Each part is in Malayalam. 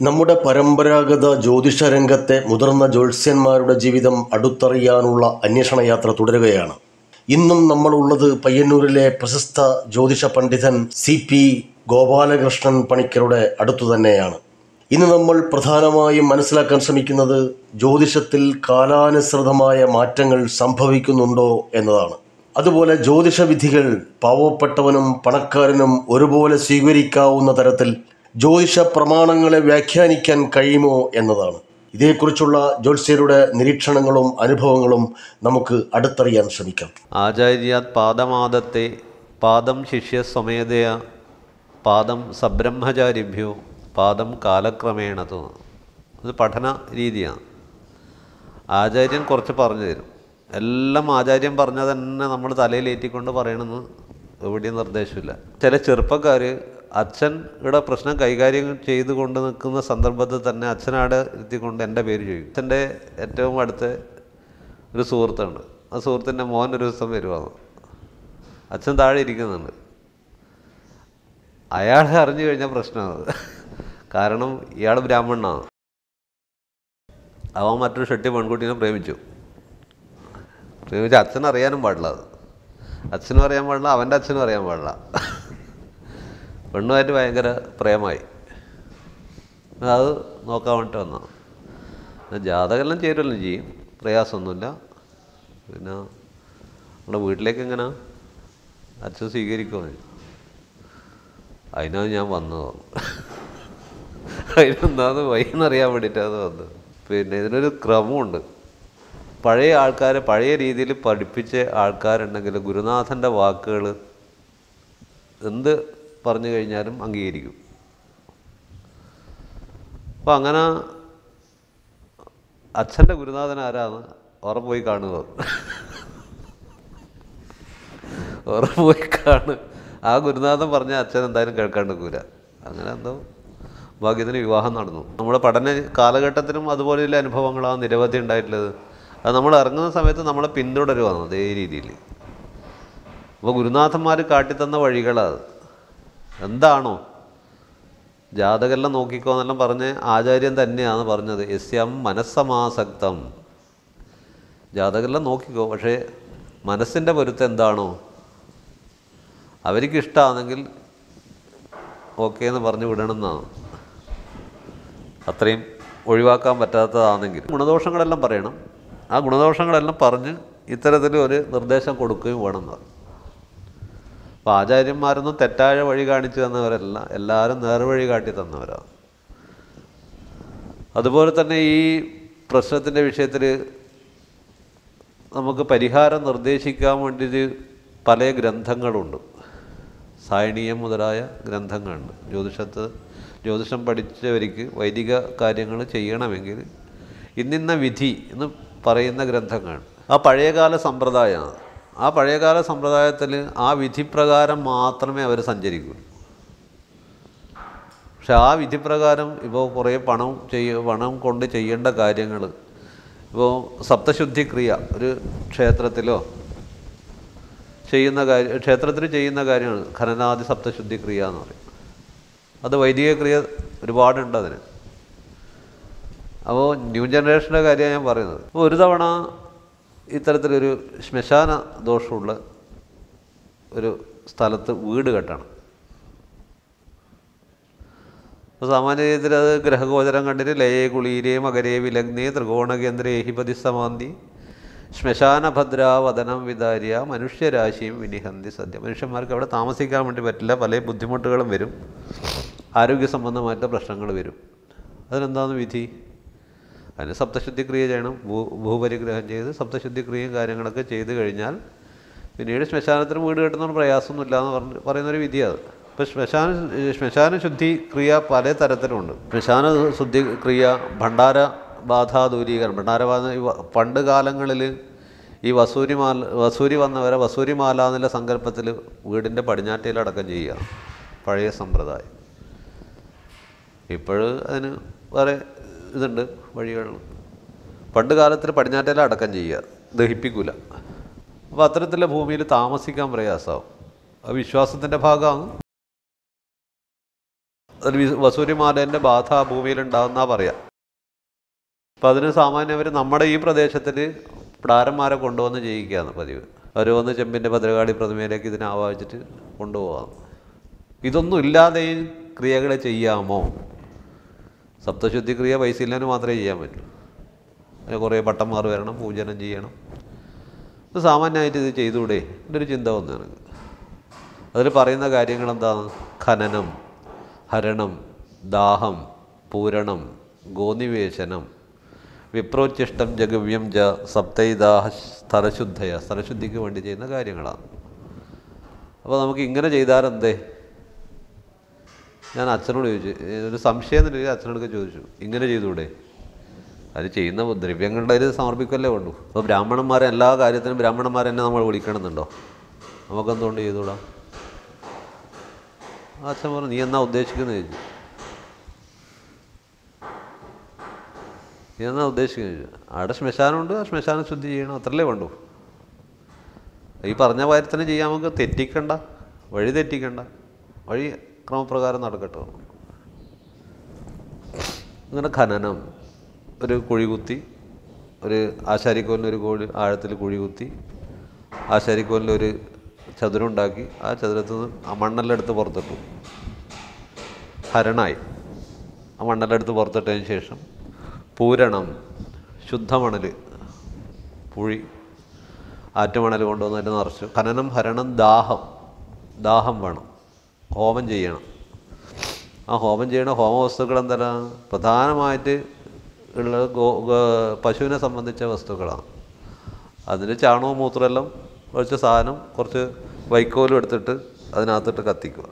നമ്മുടെ പരമ്പരാഗത ജ്യോതിഷ രംഗത്തെ മുതിർന്ന ജ്യോത്സ്യന്മാരുടെ ജീവിതം അടുത്തറിയാനുള്ള അന്വേഷണ യാത്ര തുടരുകയാണ് ഇന്നും നമ്മളുള്ളത് പയ്യന്നൂരിലെ പ്രശസ്ത ജ്യോതിഷ പണ്ഡിതൻ സി പി ഗോപാലകൃഷ്ണൻ പണിക്കരുടെ അടുത്തു തന്നെയാണ് ഇന്ന് നമ്മൾ പ്രധാനമായും മനസ്സിലാക്കാൻ ശ്രമിക്കുന്നത് ജ്യോതിഷത്തിൽ കാലാനുസൃതമായ മാറ്റങ്ങൾ സംഭവിക്കുന്നുണ്ടോ എന്നതാണ് അതുപോലെ ജ്യോതിഷ വിധികൾ പാവപ്പെട്ടവനും പണക്കാരനും ഒരുപോലെ സ്വീകരിക്കാവുന്ന തരത്തിൽ ജ്യോതിഷ പ്രമാണങ്ങളെ വ്യാഖ്യാനിക്കാൻ കഴിയുമോ എന്നതാണ് ഇതേക്കുറിച്ചുള്ള ജ്യോത്സ്യരുടെ നിരീക്ഷണങ്ങളും അനുഭവങ്ങളും നമുക്ക് അടുത്തറിയാൻ ശ്രമിക്കാം ആചാര്യാത് പാദമാദത്തെ പാദം ശിഷ്യസ്വമേധയ പാദം സബ്രഹ്മചാരിഭ്യോ പാദം കാലക്രമേണ തോന്നും ഇത് പഠന രീതിയാണ് ആചാര്യൻ കുറച്ച് പറഞ്ഞു തരും എല്ലാം ആചാര്യൻ പറഞ്ഞ തന്നെ നമ്മൾ തലയിലേറ്റിക്കൊണ്ട് പറയണമെന്ന് എവിടെയും നിർദ്ദേശമില്ല ചില ചെറുപ്പക്കാർ അച്ഛൻ ഇവിടെ പ്രശ്നം കൈകാര്യം ചെയ്ത് കൊണ്ട് നിൽക്കുന്ന സന്ദർഭത്തിൽ തന്നെ അച്ഛനാടെ ഇരുത്തിക്കൊണ്ട് എൻ്റെ പേര് ചോദിക്കും അച്ഛൻ്റെ ഏറ്റവും അടുത്ത ഒരു സുഹൃത്തുണ്ട് ആ സുഹൃത്തിൻ്റെ മോൻ ഒരു ദിവസം വരുവാണ് അച്ഛൻ താഴെ ഇരിക്കുന്നുണ്ട് അയാളെ അറിഞ്ഞു കഴിഞ്ഞാൽ പ്രശ്നമാണ് കാരണം ഇയാൾ ബ്രാഹ്മണനാണ് അവൻ മറ്റൊരു ഷെട്ടി പെൺകുട്ടീനെ പ്രേമിച്ചു പ്രേമിച്ച് അച്ഛൻ അറിയാനും പാടില്ല അത് അച്ഛനും അറിയാൻ പാടില്ല അവൻ്റെ അച്ഛനും അറിയാൻ പാടില്ല പെണ്ണുമായിട്ട് ഭയങ്കര പ്രേമായി അത് നോക്കാൻ വേണ്ടിയിട്ട് വന്നതാണ് ജാതകമെല്ലാം ചേരുമല്ലോ ചെയ്യും പ്രയാസമൊന്നുമില്ല പിന്നെ നമ്മുടെ വീട്ടിലേക്ക് എങ്ങനെ അച്ഛൻ സ്വീകരിക്കുമോ അതിനാണ് ഞാൻ വന്നത് അതിനെന്താന്ന് വൈകുന്നറിയാൻ വേണ്ടിയിട്ടാണ് വന്നത് പിന്നെ ഇതിനൊരു ക്രമമുണ്ട് പഴയ ആൾക്കാരെ പഴയ രീതിയിൽ പഠിപ്പിച്ച ആൾക്കാരുണ്ടെങ്കിൽ ഗുരുനാഥൻ്റെ വാക്കുകൾ എന്ത് പറഞ്ഞു കഴിഞ്ഞാലും അംഗീകരിക്കും അപ്പം അങ്ങനെ അച്ഛൻ്റെ ഗുരുനാഥൻ ആരാണ് ഉറപ്പ് പോയി കാണുക ഉറപ്പ് പോയി കാണുക ആ ഗുരുനാഥൻ പറഞ്ഞ അച്ഛൻ എന്തായാലും കേൾക്കാണ്ട് നിൽക്കൂല അങ്ങനെ എന്തോ ഭാഗ്യത്തിന് വിവാഹം നടന്നു നമ്മുടെ പഠന കാലഘട്ടത്തിലും അതുപോലെയുള്ള അനുഭവങ്ങളാണ് നിരവധി ഉണ്ടായിട്ടുള്ളത് അത് നമ്മൾ ഇറങ്ങുന്ന സമയത്ത് നമ്മളെ പിന്തുടരുവാണ് അതേ രീതിയിൽ അപ്പോൾ ഗുരുനാഥന്മാർ കാട്ടിത്തന്ന വഴികളത് എന്താണോ ജാതകമെല്ലാം നോക്കിക്കോ എന്നെല്ലാം പറഞ്ഞ് ആചാര്യൻ തന്നെയാണ് പറഞ്ഞത് യസ്യം മനസ്സമാസക്തം ജാതകമെല്ലാം നോക്കിക്കോ പക്ഷേ മനസ്സിൻ്റെ പൊരുത്തം എന്താണോ അവർക്ക് ഇഷ്ടമാണെങ്കിൽ ഓക്കെ എന്ന് പറഞ്ഞു വിടണമെന്നാണ് അത്രയും ഒഴിവാക്കാൻ പറ്റാത്തതാണെങ്കിൽ ഗുണദോഷങ്ങളെല്ലാം പറയണം ആ ഗുണദോഷങ്ങളെല്ലാം പറഞ്ഞ് ഇത്തരത്തിൽ ഒരു നിർദ്ദേശം കൊടുക്കുകയും വേണമെന്നാണ് അപ്പോൾ ആചാര്യന്മാരൊന്നും തെറ്റായ വഴി കാണിച്ചു തന്നവരല്ല എല്ലാവരും നേർവഴി കാട്ടി തന്നവരാണ് അതുപോലെ തന്നെ ഈ പ്രശ്നത്തിൻ്റെ വിഷയത്തിൽ നമുക്ക് പരിഹാരം നിർദ്ദേശിക്കാൻ വേണ്ടിയിട്ട് പല ഗ്രന്ഥങ്ങളുണ്ട് സായണീയം മുതലായ ഗ്രന്ഥങ്ങളുണ്ട് ജ്യോതിഷത്ത് ജ്യോതിഷം പഠിച്ചവർക്ക് വൈദിക കാര്യങ്ങൾ ചെയ്യണമെങ്കിൽ ഇന്നിന്ന വിധി എന്ന് പറയുന്ന ഗ്രന്ഥങ്ങളാണ് ആ പഴയകാല സമ്പ്രദായമാണ് ആ പഴയകാല സമ്പ്രദായത്തിൽ ആ വിധിപ്രകാരം മാത്രമേ അവർ സഞ്ചരിക്കൂ പക്ഷെ ആ വിധിപ്രകാരം ഇപ്പോൾ കുറേ പണം ചെയ്യ പണം കൊണ്ട് ചെയ്യേണ്ട കാര്യങ്ങൾ ഇപ്പോൾ സപ്തശുദ്ധി ക്രിയ ഒരു ക്ഷേത്രത്തിലോ ചെയ്യുന്ന കാര്യം ക്ഷേത്രത്തിൽ ചെയ്യുന്ന കാര്യമാണ് ഖനനാദി സപ്തശുദ്ധി ക്രിയ എന്ന് പറയും അത് വൈദിക ക്രിയ ഒരുപാടുണ്ട് അതിന് അപ്പോൾ ന്യൂ ജനറേഷൻ്റെ കാര്യമാണ് ഞാൻ പറയുന്നത് അപ്പോൾ ഒരു തവണ ഇത്തരത്തിലൊരു ശ്മശാന ദോഷമുള്ള ഒരു സ്ഥലത്ത് വീട് കെട്ടണം അപ്പോൾ സാമാന്യ രീതിയിൽ അത് ഗ്രഹഗോചരം കണ്ടിട്ട് ലയേ കുളീരേ മകരേ വിലഗ്നേ ത്രികോണകേന്ദ്രേ ഹിപതി സമാന്തി ശ്മശാന ഭദ്രാവതനം വിതാര്യ മനുഷ്യരാശിയും വിനിഹന്തി സദ്യ മനുഷ്യന്മാർക്ക് അവിടെ താമസിക്കാൻ വേണ്ടി പറ്റില്ല പല ബുദ്ധിമുട്ടുകളും വരും ആരോഗ്യ സംബന്ധമായിട്ട് പ്രശ്നങ്ങൾ വരും അതിനെന്താണ് വിധി അതിന് സപ്തശുദ്ധി ക്രിയ ചെയ്യണം ഭൂ ഭൂപരിഗ്രഹം ചെയ്ത് സപ്തശുദ്ധി ക്രിയയും കാര്യങ്ങളൊക്കെ ചെയ്ത് കഴിഞ്ഞാൽ പിന്നീട് ശ്മശാനത്തിന് വീട് കെട്ടുന്ന പ്രയാസമൊന്നുമില്ല എന്ന് പറഞ്ഞ് പറയുന്നൊരു വിധിയാണ് ഇപ്പോൾ ശ്മശാന ശ്മശാന ശുദ്ധി ക്രിയ പല തരത്തിലുണ്ട് ശ്മശാന ശുദ്ധി ക്രിയ ഭണ്ഡാര ബാധാ ദൂരീകരണം ഭണ്ഡാരബാധ ഈ വ- പണ്ട് കാലങ്ങളിൽ ഈ വസൂരിമാല വസൂരി വന്നവരെ വസൂരിമാല എന്നുള്ള സങ്കല്പത്തിൽ വീടിൻ്റെ പടിഞ്ഞാറ്റയിൽ അടക്കം ചെയ്യുക പഴയ സമ്പ്രദായം ഇപ്പോൾ അതിന് വേറെ ഇതുണ്ട് വഴികൾ പണ്ട് കാലത്തിൽ പടിഞ്ഞാറ്റയില അടക്കം ചെയ്യുക ദഹിപ്പിക്കൂല അപ്പോൾ അത്തരത്തിലുള്ള ഭൂമിയിൽ താമസിക്കാൻ പ്രയാസമാവും അത് വിശ്വാസത്തിൻ്റെ ഭാഗമാണ് അതൊരു വി- വസൂരിമാലേൻ്റെ ബാധ ആ ഭൂമിയിലുണ്ടാകുന്ന പറയാം അപ്പം അതിന് സാമാന്യം അവർ നമ്മുടെ ഈ പ്രദേശത്തിൽ പിടാരന്മാരെ കൊണ്ടുവന്ന് ചെയ്യിക്കുകയാണ് പതിവ് അവർ വന്ന് ചെമ്പിൻ്റെ ഭദ്രകാളി പ്രതിമയിലേക്ക് ഇതിനെ ആവാഹിച്ചിട്ട് കൊണ്ടുപോകാം ഇതൊന്നും ഇല്ലാതെ ഈ ക്രിയകൾ ചെയ്യാമോ സപ്തശുദ്ധി ക്രിയ പൈസ ഇല്ലാതെ മാത്രമേ ചെയ്യാൻ പറ്റൂ അതിന് കുറേ പട്ടന്മാർ വരണം പൂജനം ചെയ്യണം ഇത് സാമാന്യമായിട്ട് ഇത് ചെയ്തുകൂടെ എൻ്റെ ഒരു ചിന്ത വന്നു എനിക്ക് അതിൽ പറയുന്ന കാര്യങ്ങൾ എന്താണ് ഖനനം ഹരണം ദാഹം പൂരണം ഗോനിവേശനം വിപ്രോച്ചിഷ്ടം ജഗവ്യം ജ സപ്തൈദാഹ സ്ഥലശുദ്ധയ സ്ഥലശുദ്ധിക്ക് വേണ്ടി ചെയ്യുന്ന കാര്യങ്ങളാണ് അപ്പോൾ നമുക്ക് ഇങ്ങനെ ചെയ്താൽ എന്തേ ഞാൻ അച്ഛനോട് ചോദിച്ചു ഏ, ഒരു സംശയം എന്ന രീതിയിൽ അച്ഛനോടൊക്കെ ചോദിച്ചു ഇങ്ങനെ ചെയ്തുകൂടെ അത് ചെയ്യുന്ന ദ്രവ്യങ്ങളുടെ അതിൽ സമർപ്പിക്കല്ലേ വേണ്ടു അപ്പോൾ ബ്രാഹ്മണന്മാരെ എല്ലാ കാര്യത്തിനും ബ്രാഹ്മണന്മാരെ തന്നെ നമ്മൾ വിളിക്കണമെന്നുണ്ടോ നമുക്കെന്തുകൊണ്ട് ചെയ്തുകൂടാ ആ അച്ഛൻ പറഞ്ഞു നീ എന്നാ ഉദ്ദേശിക്കുന്നത് ചോദിച്ചു നീ എന്നാ ഉദ്ദേശിക്കുന്നത് ചോദിച്ചു അവിടെ ശ്മശാനമുണ്ട് ആ ശ്മശാനം ശുദ്ധി ചെയ്യണം അത്രല്ലേ വേണ്ടു ഈ പറഞ്ഞ കാര്യത്തിന് ചെയ്യാൻ നമുക്ക് തെറ്റിക്കണ്ട വഴി തെറ്റിക്കണ്ട വഴി ക്രമപ്രകാരം നടക്കട്ടെ അങ്ങനെ ഖനനം ഒരു കുഴി കുത്തി ഒരു ആശാരിക്കോലിന് ഒരു കോഴി ആഴത്തിൽ കുഴി കുത്തി ആശാരിക്കോലിൽ ഒരു ചതുരം ഉണ്ടാക്കി ആ ചതുരത്തിൽ നിന്ന് ആ മണ്ണെല്ലാം എടുത്ത് പുറത്തിട്ടു ഹരണായി ആ മണ്ണെല്ലാം എടുത്ത് പുറത്തിട്ടതിന് ശേഷം പൂരണം ശുദ്ധമണൽ പുഴി ആറ്റുമണൽ കൊണ്ടുവന്നിട്ട് നിറച്ചു ഖനനം ഹരണം ദാഹം ദാഹം വേണം ഹോമം ചെയ്യണം ആ ഹോമം ചെയ്യണ ഹോമവസ്തുക്കൾ എന്താണ് പ്രധാനമായിട്ട് ഉള്ള ഗോ ഗോ- പശുവിനെ സംബന്ധിച്ച വസ്തുക്കളാണ് അതിന് ചാണകവും മൂത്രമെല്ലാം കുറച്ച് സാധനം കുറച്ച് വൈക്കോലും എടുത്തിട്ട് അതിനകത്തിട്ട് കത്തിക്കുക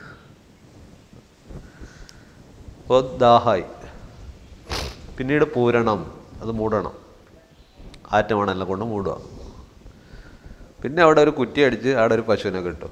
അപ്പോൾ ദാഹായി പിന്നീട് പൂരണം അത് മൂടണം ആറ്റമണെല്ലാം കൊണ്ട് മൂടുക പിന്നെ അവിടെ ഒരു കുറ്റി അടിച്ച് അവിടെ ഒരു പശുവിനെ കിട്ടും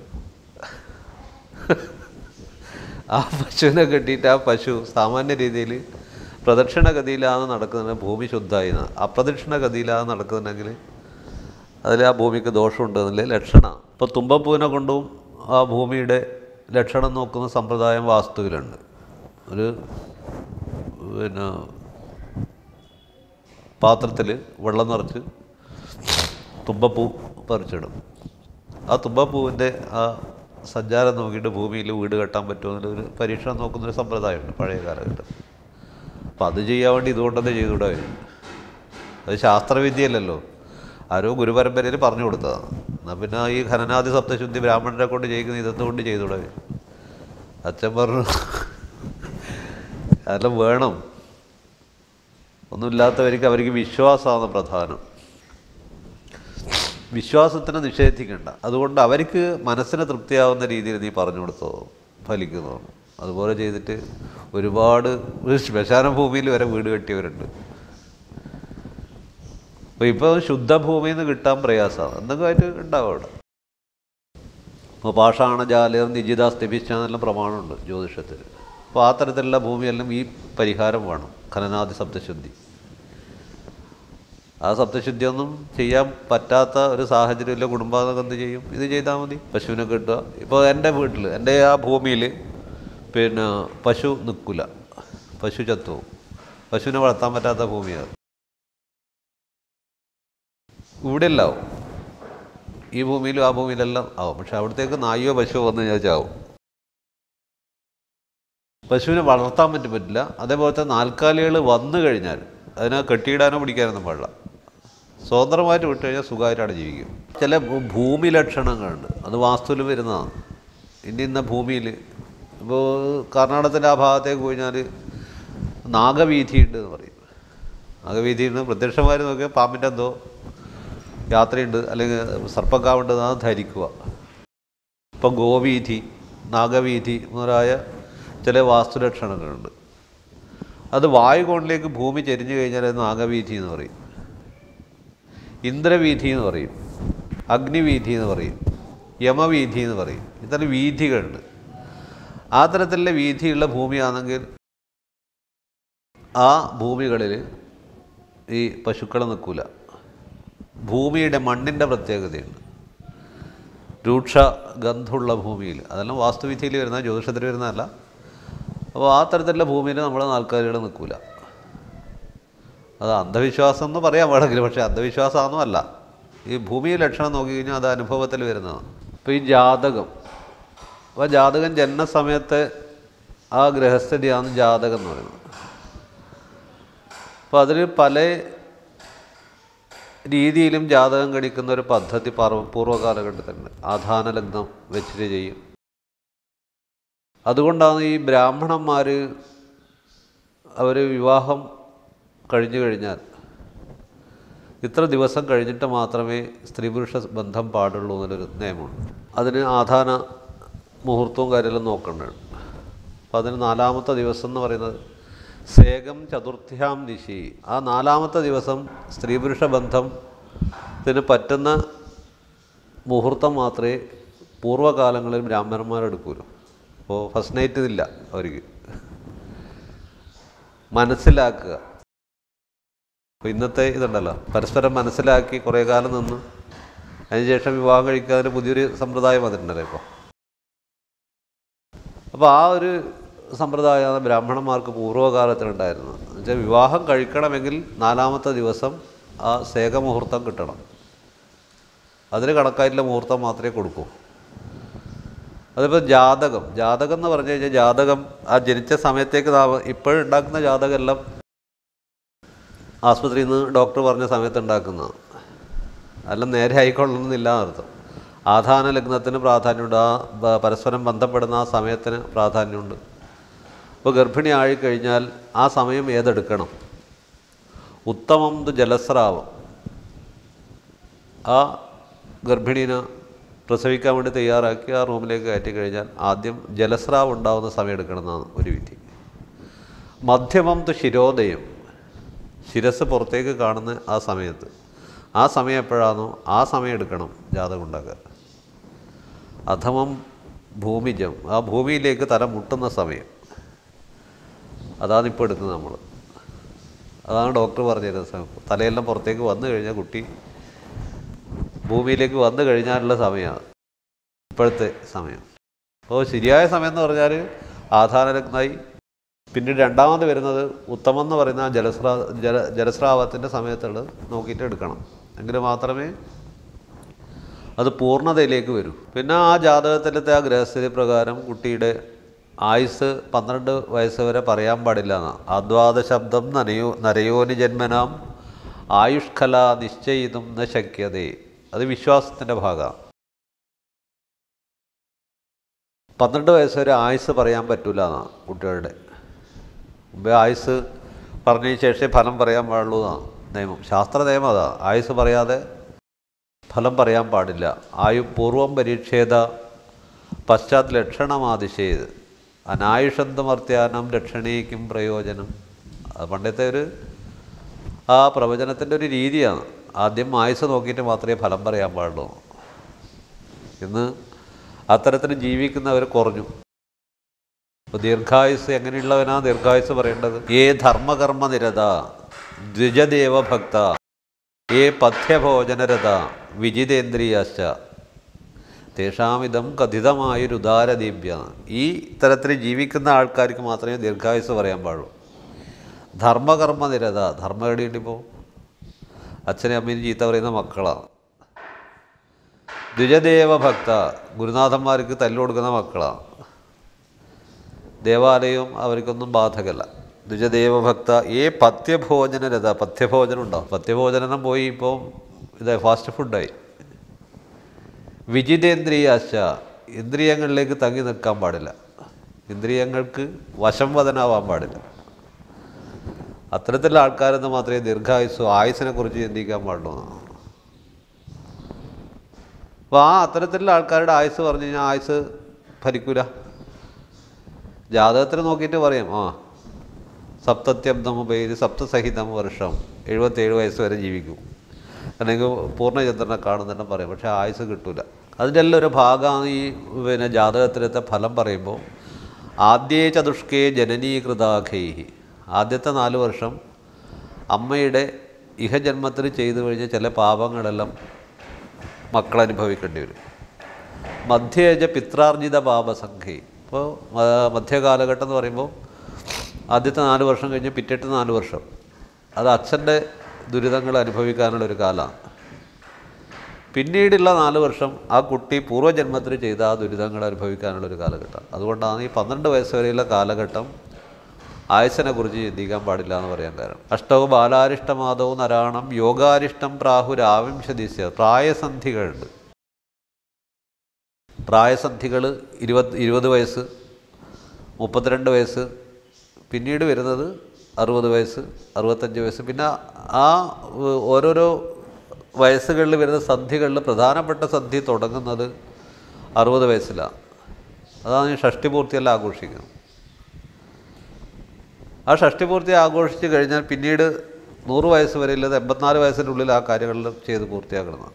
ആ പശുവിനെ കെട്ടിയിട്ട് ആ പശു സാമാന്യ രീതിയിൽ പ്രദക്ഷിണഗതിയിലാണ് നടക്കുന്നത് ഭൂമി ശുദ്ധമായി എന്നാ. അപ്രദക്ഷിണഗതിയിലാണ് നടക്കുന്നുണ്ടെങ്കിൽ അതിൽ ആ ഭൂമിക്ക് ദോഷമുണ്ടെന്നില്ല ലക്ഷണമാണ് ഇപ്പോൾ തുമ്പപ്പൂവിനെ കൊണ്ടും ആ ഭൂമിയുടെ ലക്ഷണം നോക്കുന്ന സമ്പ്രദായം വാസ്തുവിലുണ്ട് ഒരു പിന്നെ പാത്രത്തിൽ വെള്ളം നിറച്ച് തുമ്പപ്പൂ പറിച്ചിടും ആ തുമ്പപ്പൂവിൻ്റെ ആ സഞ്ചാരം നോക്കിയിട്ട് ഭൂമിയിൽ വീട് കെട്ടാൻ പറ്റുമോ എന്നൊരു പരീക്ഷണം നോക്കുന്നൊരു സമ്പ്രദായമുണ്ട് പഴയ കാലഘട്ടം അപ്പം അത് ചെയ്യാൻ വേണ്ടി ഇതുകൊണ്ടത് ചെയ്തുകൂടെ അത് ശാസ്ത്രവിദ്യയല്ലല്ലോ ആരോ ഗുരുപരമ്പരയിൽ പറഞ്ഞു കൊടുത്തതാണ് എന്നാൽ പിന്നെ ഈ ഖനനാദി സപ്തശുദ്ധി ബ്രാഹ്മണരെ കൊണ്ട് ചെയ്യിക്കുന്ന ഇതെന്തുകൊണ്ട് ചെയ്തുകൂടെ അച്ഛൻ പറഞ്ഞു അതെല്ലാം വേണം ഒന്നുമില്ലാത്തവർക്ക് അവർക്ക് വിശ്വാസമാണ് പ്രധാനം വിശ്വാസത്തിനെ നിഷേധിക്കണ്ട അതുകൊണ്ട് അവർക്ക് മനസ്സിന് തൃപ്തിയാവുന്ന രീതിയിൽ നീ പറഞ്ഞു കൊടുത്തോ ഫലിക്കുന്നു അതുപോലെ ചെയ്തിട്ട് ഒരുപാട് ഒരു ശ്മശാന ഭൂമിയിൽ വരെ വീട് കെട്ടിയവരുണ്ട് അപ്പോൾ ഇപ്പോൾ ശുദ്ധഭൂമിയിൽ നിന്ന് കിട്ടാൻ പ്രയാസമാണ് എന്തെങ്കിലും ആയിട്ട് ഉണ്ടാവും അവിടെ ഇപ്പോൾ പാഷാണ ജാലയം നിജിത സ്ഥിപിച്ച എന്നെല്ലാം പ്രമാണമുണ്ട് ജ്യോതിഷത്തിൽ അപ്പോൾ ആ തരത്തിലുള്ള ഭൂമിയെല്ലാം ഈ പരിഹാരം വേണം ഖനനാദി സപ്തശുദ്ധി ആ സപ്തശുദ്ധിയൊന്നും ചെയ്യാൻ പറ്റാത്ത ഒരു സാഹചര്യമില്ല കുടുംബാതൊക്കെ എന്ത് ചെയ്യും ഇത് ചെയ്താൽ മതി പശുവിനെ കിട്ടുക ഇപ്പോൾ എൻ്റെ വീട്ടിൽ എൻ്റെ ആ ഭൂമിയിൽ പിന്നെ പശു നിൽക്കില്ല പശു ചത്തു പോകും. പശുവിനെ വളർത്താൻ പറ്റാത്ത ഭൂമിയാണ് ഇവിടെ എല്ലാവും ഈ ഭൂമിയിലും ആ ഭൂമിയിലെല്ലാം ആവും പക്ഷെ അവിടത്തേക്ക് നായോ പശുവോ വന്നു കഴിഞ്ഞാൽ ചാവും പശുവിനെ വളർത്താൻ പറ്റി പറ്റില്ല അതേപോലത്തെ നാൽക്കാലികൾ വന്നു കഴിഞ്ഞാൽ അതിനെ കെട്ടിയിടാനോ പിടിക്കാനൊന്നും പാടില്ല സ്വതന്ത്രമായിട്ട് വിട്ടു കഴിഞ്ഞാൽ സുഖമായിട്ടാണ് ജീവിക്കും ചില ഭൂ- ഭൂമി ലക്ഷണങ്ങളുണ്ട് അത് വാസ്തുവിൽ വരുന്നതാണ് ഇന്ന ഇന്ന ഭൂമിയിൽ ഇപ്പോൾ കർണാടകത്തിൻ്റെ ആ ഭാഗത്തേക്ക് കഴിഞ്ഞാൽ നാഗവീഥി ഉണ്ട് എന്ന് പറയും നാഗവീഥി ഉണ്ട് പ്രത്യക്ഷമാർ നോക്കിയാൽ പാമ്പിൻ്റെ എന്തോ യാത്രയുണ്ട് അല്ലെങ്കിൽ സർപ്പക്കാവുണ്ട് അത് ധരിക്കുക ഇപ്പം ഗോവീഥി നാഗവീഥി മുതലായ ചില വാസ്തുലക്ഷണങ്ങളുണ്ട് അത് വായുകോണിലേക്ക് ഭൂമി ചെരിഞ്ഞു കഴിഞ്ഞാൽ അത് നാഗവീഥി എന്ന് പറയും ഇന്ദ്രവീഥി എന്ന് പറയും അഗ്നിവീഥി എന്ന് പറയും യമവീഥി എന്ന് പറയും ഇത്തരം വീഥികളുണ്ട് ആ തരത്തിലുള്ള വീഥിയുള്ള ഭൂമിയാണെങ്കിൽ ആ ഭൂമികളിൽ ഈ പശുക്കൾ നിൽക്കില്ല ഭൂമിയുടെ മണ്ണിൻ്റെ പ്രത്യേകതയുണ്ട് രൂക്ഷ ഗന്ധമുള്ള ഭൂമിയിൽ അതെല്ലാം വാസ്തുവിദ്യയിൽ വരുന്ന ജ്യോതിഷത്തിൽ വരുന്നതല്ല അപ്പോൾ ആ തരത്തിലുള്ള ഭൂമിയിൽ നമ്മൾ നാൽക്കാലികൾ നിൽക്കില്ല അത് അന്ധവിശ്വാസം എന്ന് പറയാൻ പാടില്ല പക്ഷേ അന്ധവിശ്വാസമൊന്നും അല്ല ഈ ഭൂമി ലക്ഷണം നോക്കി കഴിഞ്ഞാൽ അത് അനുഭവത്തിൽ വരുന്നതാണ് ഇപ്പോൾ ഈ ജാതകം അപ്പോൾ ജാതകം ജനന സമയത്ത് ആ ഗ്രഹസ്ഥിതിയാണ് ജാതകം എന്ന് പറയുന്നത് അപ്പോൾ അതിൽ പല രീതിയിലും ജാതകം കടിക്കുന്ന ഒരു പദ്ധതി പാർവ പൂർവ്വകാലഘട്ടത്തിലുണ്ട് ആധാന ലഗ്നം വെച്ചിട്ട് ചെയ്യും അതുകൊണ്ടാണ് ഈ ബ്രാഹ്മണന്മാർ അവർ വിവാഹം കഴിഞ്ഞു കഴിഞ്ഞാൽ ഇത്ര ദിവസം കഴിഞ്ഞിട്ട് മാത്രമേ സ്ത്രീ പുരുഷ ബന്ധം പാടുള്ളൂ എന്നൊരു നിയമമുണ്ട് അതിന് ആധാന മുഹൂർത്തവും കാര്യമെല്ലാം നോക്കേണ്ടതാണ് അപ്പോൾ അതിന് നാലാമത്തെ ദിവസം എന്ന് പറയുന്നത് സേകം ചതുർത്ഥ്യാം നിശി ആ നാലാമത്തെ ദിവസം സ്ത്രീ പുരുഷ ബന്ധത്തിന് പറ്റുന്ന മുഹൂർത്തം മാത്രമേ പൂർവ്വകാലങ്ങളിൽ ബ്രാഹ്മണന്മാരെടുക്കൂലൂ അപ്പോൾ ഫസ്റ്റ് നൈറ്റ് ഇല്ല അവർക്ക് മനസ്സിലാക്കുക അപ്പോൾ ഇന്നത്തെ ഇതുണ്ടല്ലോ പരസ്പരം മനസ്സിലാക്കി കുറേ കാലം നിന്ന് അതിനുശേഷം വിവാഹം കഴിക്കാതിന് പുതിയൊരു സമ്പ്രദായം വന്നിട്ടുണ്ടല്ലോ ഇപ്പോൾ അപ്പോൾ ആ ഒരു സമ്പ്രദായമാണ് ബ്രാഹ്മണന്മാർക്ക് പൂർവ്വകാലത്തിലുണ്ടായിരുന്നത് എന്നുവെച്ചാൽ വിവാഹം കഴിക്കണമെങ്കിൽ നാലാമത്തെ ദിവസം ആ സേകമുഹൂർത്തം കിട്ടണം അതിന് കണക്കായിട്ടുള്ള മുഹൂർത്തം മാത്രമേ കൊടുക്കൂ അതിപ്പോൾ ജാതകം ജാതകം എന്ന് പറഞ്ഞു കഴിഞ്ഞാൽ ജാതകം ആ ജനിച്ച സമയത്തേക്ക് ഇപ്പോഴുണ്ടാക്കുന്ന ജാതകം എല്ലാം ആസ്പത്രിയിൽ നിന്ന് ഡോക്ടർ പറഞ്ഞ സമയത്ത് ഉണ്ടാക്കുന്നതാണ് എല്ലാം നേരെ ആയിക്കൊള്ളണമെന്നില്ല എന്നർത്ഥം ആധാന ലഗ്നത്തിന് പ്രാധാന്യമുണ്ട് ആ ബ- പരസ്പരം ബന്ധപ്പെടുന്ന ആ സമയത്തിന് പ്രാധാന്യമുണ്ട് ഇപ്പോൾ ഗർഭിണി ആയിക്കഴിഞ്ഞാൽ ആ സമയം ഏതെടുക്കണം ഉത്തമം തു ജലസ്രാവം ആ ഗർഭിണീനെ പ്രസവിക്കാൻ വേണ്ടി തയ്യാറാക്കി ആ റൂമിലേക്ക് കയറ്റി കഴിഞ്ഞാൽ ആദ്യം ജലസ്രാവ് ഉണ്ടാവുന്ന സമയം എടുക്കണമെന്നാണ് ഒരു വിധി മധ്യമം തു ശിരോദയം ശിരസ് പുറത്തേക്ക് കാണുന്ന ആ സമയത്ത് ആ സമയം എപ്പോഴാണോ ആ സമയം എടുക്കണം ജാതകം ഉണ്ടാക്കാൻ അധമം ഭൂമിജം ആ ഭൂമിയിലേക്ക് തല മുട്ടുന്ന സമയം അതാണ് ഇപ്പോൾ എടുക്കുന്നത് നമ്മൾ അതാണ് ഡോക്ടർ പറഞ്ഞിരുന്നത് സമയം തലയെല്ലാം പുറത്തേക്ക് വന്നു കഴിഞ്ഞാൽ കുട്ടി ഭൂമിയിലേക്ക് വന്നു കഴിഞ്ഞാലുള്ള സമയമാണ് ഇപ്പോഴത്തെ സമയം അപ്പോൾ ശരിയായ സമയം എന്ന് പറഞ്ഞാൽ ആധാരലഗ്നായി പിന്നീട് രണ്ടാമത് വരുന്നത് ഉത്തമം എന്ന് പറയുന്ന ആ ജലസ്രാ ജല ജലസ്രാവത്തിൻ്റെ സമയത്തുള്ള നോക്കിയിട്ട് എടുക്കണം എങ്കിൽ മാത്രമേ അത് പൂർണ്ണതയിലേക്ക് വരൂ പിന്നെ ആ ജാതകത്തിലത്തെ ആ ഗ്രഹസ്ഥിതി പ്രകാരം കുട്ടിയുടെ ആയുസ് പന്ത്രണ്ട് വയസ്സ് വരെ പറയാൻ പാടില്ല എന്നാണ് ആദ്വാദ ശബ്ദം നനയോ നരയോനി ജന്മനാം ആയുഷ്കല നിശ്ചയിതും ന ശക്യതേ അത് വിശ്വാസത്തിൻ്റെ ഭാഗമാണ് പന്ത്രണ്ട് വയസ്സ് വരെ ആയുസ് പറയാൻ പറ്റൂല എന്നാണ് കുട്ടികളുടെ മുമ്പേ ആയുസ് പറഞ്ഞതിന് ശേഷമേ ഫലം പറയാൻ പാടുള്ളൂ എന്നാണ് നിയമം ശാസ്ത്ര നിയമം അതാ ആയുസ് പറയാതെ ഫലം പറയാൻ പാടില്ല ആയു പൂർവം പരീക്ഷേത പശ്ചാത് ലക്ഷണമാതിശയത് അനായുഷന്തമർത്യാനം രക്ഷണീക്കും പ്രയോജനം അത് പണ്ടത്തെ ഒരു ആ പ്രവചനത്തിൻ്റെ ഒരു രീതിയാണ് ആദ്യം ആയുസ് നോക്കിയിട്ട് മാത്രമേ ഫലം പറയാൻ പാടുള്ളൂ ഇന്ന് അത്തരത്തിൽ ജീവിക്കുന്നവർ കുറഞ്ഞു അപ്പോൾ ദീർഘായുസ് എങ്ങനെയുള്ളവനാ ദീർഘായുസ് പറയേണ്ടത് ഏ ധർമ്മകർമ്മ നിരത ദ്വിജദേവ ഭക്ത ഏ പഥ്യഭോജനരത വിജിതേന്ദ്രിയാശ്ച തേഷാമിതം കഥിതമായൊരു ഉദാരദീപ്യ ഈ തരത്തിൽ ജീവിക്കുന്ന ആൾക്കാർക്ക് മാത്രമേ ദീർഘായുസ് പറയാൻ പാടുള്ളൂ ധർമ്മകർമ്മ നിരത ധർമ്മകടിയുണ്ടിപ്പോൾ അച്ഛനും അമ്മയും ചീത്ത പറയുന്ന മക്കളാണ് ദ്വിജദേവ ഭക്ത ഗുരുനാഥന്മാർക്ക് തല്ലു കൊടുക്കുന്ന മക്കളാണ് ദേവാലയവും അവർക്കൊന്നും ബാധകല്ല ദ്വിജദേവഭക്ത ഏ പഥ്യഭോജനരഥ പഥ്യഭോജനം ഉണ്ടാവും പഥ്യഭോജനം പോയി ഇപ്പോൾ ഇത് ഫാസ്റ്റ് ഫുഡായി വിജിതേന്ദ്രിയാശ ഇന്ദ്രിയങ്ങളിലേക്ക് തങ്ങി നിൽക്കാൻ പാടില്ല ഇന്ദ്രിയങ്ങൾക്ക് വശം വദനാവാൻ പാടില്ല അത്തരത്തിലുള്ള ആൾക്കാരെന്ന് മാത്രമേ ദീർഘായുസ് ആയുസിനെ കുറിച്ച് ചിന്തിക്കാൻ പാടുള്ളൂ എന്നാണ്. അപ്പോൾ ആ അത്തരത്തിലുള്ള ആൾക്കാരുടെ ആയുസ് പറഞ്ഞു കഴിഞ്ഞാൽ ആയുസ് ഫലിക്കൂല ജാതകത്തിൽ നോക്കിയിട്ട് പറയാം ആ സപ്തത്യബ്ദമുപേര് സപ്തസഹിതം വർഷം എഴുപത്തേഴ് വയസ്സ് വരെ ജീവിക്കും അല്ലെങ്കിൽ പൂർണ്ണചന്ദ്രനെ കാണുന്നെന്നെ പറയാം പക്ഷേ ആയുസ് കിട്ടൂല അതിൻ്റെ എല്ലാം ഒരു ഭാഗമാണ് ഈ പിന്നെ ജാതകത്തിലത്തെ ഫലം പറയുമ്പോൾ ആദ്യേ ചതുഷ്കേ ജനനീകൃതാഖൈഹി ആദ്യത്തെ നാല് വർഷം അമ്മയുടെ ഇഹജന്മത്തിൽ ചെയ്തു കഴിഞ്ഞ ചില പാപങ്ങളെല്ലാം മക്കൾ അനുഭവിക്കേണ്ടി വരും മധ്യേജ പിത്രാർജിത പാപസംഖ്യ ഇപ്പോൾ മധ്യകാലഘട്ടം എന്ന് പറയുമ്പോൾ ആദ്യത്തെ നാല് വർഷം കഴിഞ്ഞ് പിറ്റേട്ട് നാല് വർഷം അത് അച്ഛൻ്റെ ദുരിതങ്ങൾ അനുഭവിക്കാനുള്ള ഒരു കാലമാണ് പിന്നീടുള്ള നാല് വർഷം ആ കുട്ടി പൂർവ്വജന്മത്തിൽ ചെയ്ത ആ ദുരിതങ്ങൾ അനുഭവിക്കാനുള്ള ഒരു കാലഘട്ടം അതുകൊണ്ടാണ് ഈ പന്ത്രണ്ട് വയസ്സ് വരെയുള്ള കാലഘട്ടം ആയുസിനെ കുറിച്ച് ചിന്തിക്കാൻ പാടില്ല എന്ന് പറയാൻ കാരണം അഷ്ടവും ബാലാരിഷ്ടമാദവും നരാണം യോഗാരിഷ്ടം പ്രാഹുരാവിംശദിസ്യ പ്രായസന്ധികളുണ്ട് പ്രായസന്ധികൾ ഇരുപത് ഇരുപത് വയസ്സ് മുപ്പത്തിരണ്ട് വയസ്സ് പിന്നീട് വരുന്നത് അറുപത് വയസ്സ് അറുപത്തഞ്ച് വയസ്സ് പിന്നെ ആ ഏഹ്, ഓരോരോ വയസ്സുകളിൽ വരുന്ന സന്ധികളിൽ പ്രധാനപ്പെട്ട സന്ധി തുടങ്ങുന്നത് അറുപത് വയസ്സിലാണ് അതാണ് ഈ ഷഷ്ടിപൂർത്തിയെല്ലാം ആഘോഷിക്കുന്നത് ആ ഷഷ്ടിപൂർത്തി ആഘോഷിച്ച് കഴിഞ്ഞാൽ പിന്നീട് നൂറ് വയസ്സ് വരെ ഇല്ലത് എൺപത്തിനാല് വയസ്സിനുള്ളിൽ ആ കാര്യങ്ങളിൽ ചെയ്ത് പൂർത്തിയാക്കണം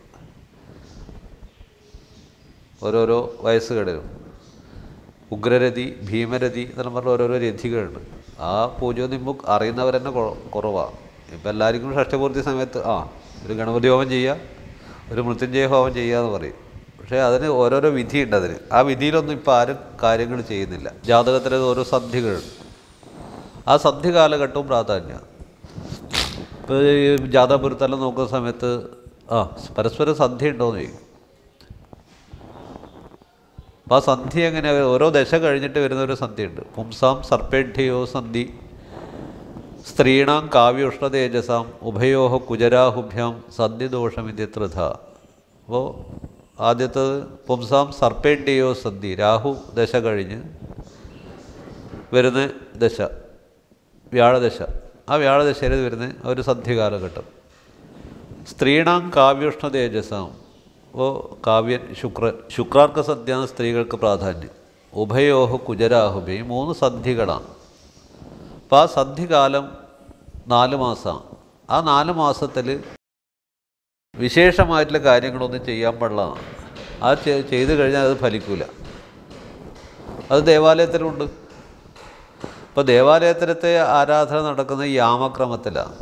ഓരോരോ വയസ്സുകളിലും ഉഗ്രരതി ഭീമരതി എന്നെല്ലാം പറഞ്ഞ ഓരോരോ രഥികളുണ്ട് ആ പൂജ നിമ്പ് അറിയുന്നവർ തന്നെ കുറവാണ് ഇപ്പം എല്ലാവർക്കും ഷഷ്ടപൂർത്തി സമയത്ത് ആ ഒരു ഗണപതി ഹോമം ചെയ്യുക ഒരു മൃത്യുഞ്ജയ ഹോമം ചെയ്യുക എന്ന് പറയും പക്ഷേ അതിന് ഓരോരോ വിധിയുണ്ട് അതിന് ആ വിധിയിലൊന്നും ഇപ്പോൾ ആരും കാര്യങ്ങൾ ചെയ്യുന്നില്ല ജാതകത്തിലെ ഓരോ സന്ധികളുണ്ട് ആ സന്ധി കാലഘട്ടവും പ്രാധാന്യമാണ് ഇപ്പോൾ ഈ ജാതകപുരത്തെല്ലാം നോക്കുന്ന സമയത്ത് ആ പരസ്പരം സന്ധി ഉണ്ടോയെന്ന് ചോദിക്കും അപ്പോൾ ആ സന്ധി എങ്ങനെ ഓരോ ദശ കഴിഞ്ഞിട്ട് വരുന്ന ഒരു സന്ധിയുണ്ട് പുംസാം സർപ്പേഢ്യയോ സന്ധി സ്ത്രീണാം കാവ്യോഷ്ണ തേജസാം ഉഭയോഹ കുജരാഹുഭ്യാം സന്ധിദോഷമിത്യത്രഥ അപ്പോൾ ആദ്യത്തത് പുംസാം സർപ്പേഢ്യയോ സന്ധി രാഹു ദശ കഴിഞ്ഞ് വരുന്ന ദശ വ്യാഴദശ ആ വ്യാഴദശയിൽ വരുന്ന ഒരു സന്ധി കാലഘട്ടം സ്ത്രീണാം കാവ്യോഷ്ണ തേജസാം അപ്പോൾ കാവ്യൻ ശുക്രൻ ശുക്രാർക്ക സന്ധ്യ സ്ത്രീകൾക്ക് പ്രാധാന്യം ഉഭയോഹ കുജരാഹുബി ഈ മൂന്ന് സന്ധികളാണ് അപ്പോൾ ആ സന്ധികാലം നാല് മാസമാണ് ആ നാല് മാസത്തിൽ വിശേഷമായിട്ടുള്ള കാര്യങ്ങളൊന്നും ചെയ്യാൻ പാടില്ലതാണ് ആ ചെ- ചെയ്തു കഴിഞ്ഞാൽ അത് ഫലിക്കൂല അത് ദേവാലയത്തിലുണ്ട് ഇപ്പോൾ ദേവാലയത്തിലത്തെ ആരാധന നടക്കുന്ന യാമക്രമത്തിലാണ്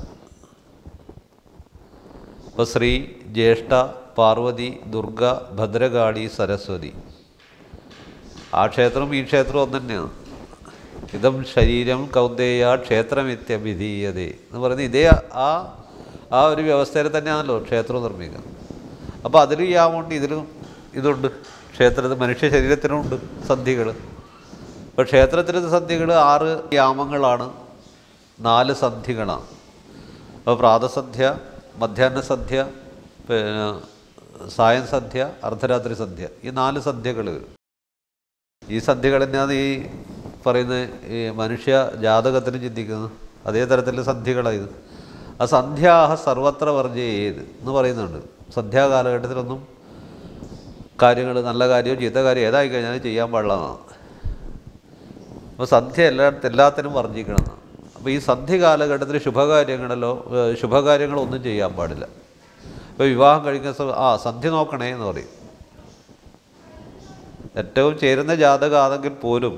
ഇപ്പോൾ ശ്രീ ജ്യേഷ്ഠ പാർവതി ദുർഗ ഭദ്രകാളി സരസ്വതി ആ ക്ഷേത്രവും ഈ ക്ഷേത്രവും ഒന്ന് തന്നെയാണ് ഇതം ശരീരം കൗന്ദേയ ക്ഷേത്രമിത്യഭിധീയതേ എന്ന് പറയുന്നത് ഇതേ ആ ആ ഒരു വ്യവസ്ഥയിൽ തന്നെയാണല്ലോ ക്ഷേത്രം നിർമ്മിക്കുന്നത് അപ്പോൾ അതിലും യാമുണ്ട് ഇതിലും ഇതുണ്ട് ക്ഷേത്രത്തിൽ മനുഷ്യ ശരീരത്തിനുമുണ്ട് സന്ധികൾ ഇപ്പോൾ ക്ഷേത്രത്തിലെ സന്ധികൾ ആറ് യാമങ്ങളാണ് നാല് സന്ധികളാണ് അപ്പോൾ പ്രാതസന്ധ്യ മധ്യാഹ്ന സന്ധ്യ പിന്നെ സായം സന്ധ്യ അർദ്ധരാത്രി സന്ധ്യ ഈ നാല് സന്ധ്യകൾ ഈ സന്ധ്യകൾ തന്നെയാണ് ഈ പറയുന്ന ഈ മനുഷ്യ ജാതകത്തിന് ചിന്തിക്കുന്നത് അതേ തരത്തിലുള്ള സന്ധ്യകളാണ് ഇത് ആ സന്ധ്യാഹ സർവത്ര വർജ്ജയേത് എന്ന് പറയുന്നുണ്ട് സന്ധ്യാകാലഘട്ടത്തിലൊന്നും കാര്യങ്ങൾ നല്ല കാര്യമോ ചീത്ത കാര്യം ഏതായി കഴിഞ്ഞാലും ചെയ്യാൻ പാടില്ലെന്നാണ് അപ്പോൾ സന്ധ്യ എല്ലാ എല്ലാത്തിനും വർജിക്കണം എന്നാണ് അപ്പോൾ ഈ സന്ധ്യ കാലഘട്ടത്തിൽ ശുഭകാര്യങ്ങളല്ലോ ഏഹ് ശുഭകാര്യങ്ങളൊന്നും ചെയ്യാൻ പാടില്ല ഇപ്പോൾ വിവാഹം കഴിക്കുന്ന സമയം ആ സന്ധ്യ നോക്കണേ എന്ന് പറയും ഏറ്റവും ചേരുന്ന ജാതകമാണെങ്കിൽ പോലും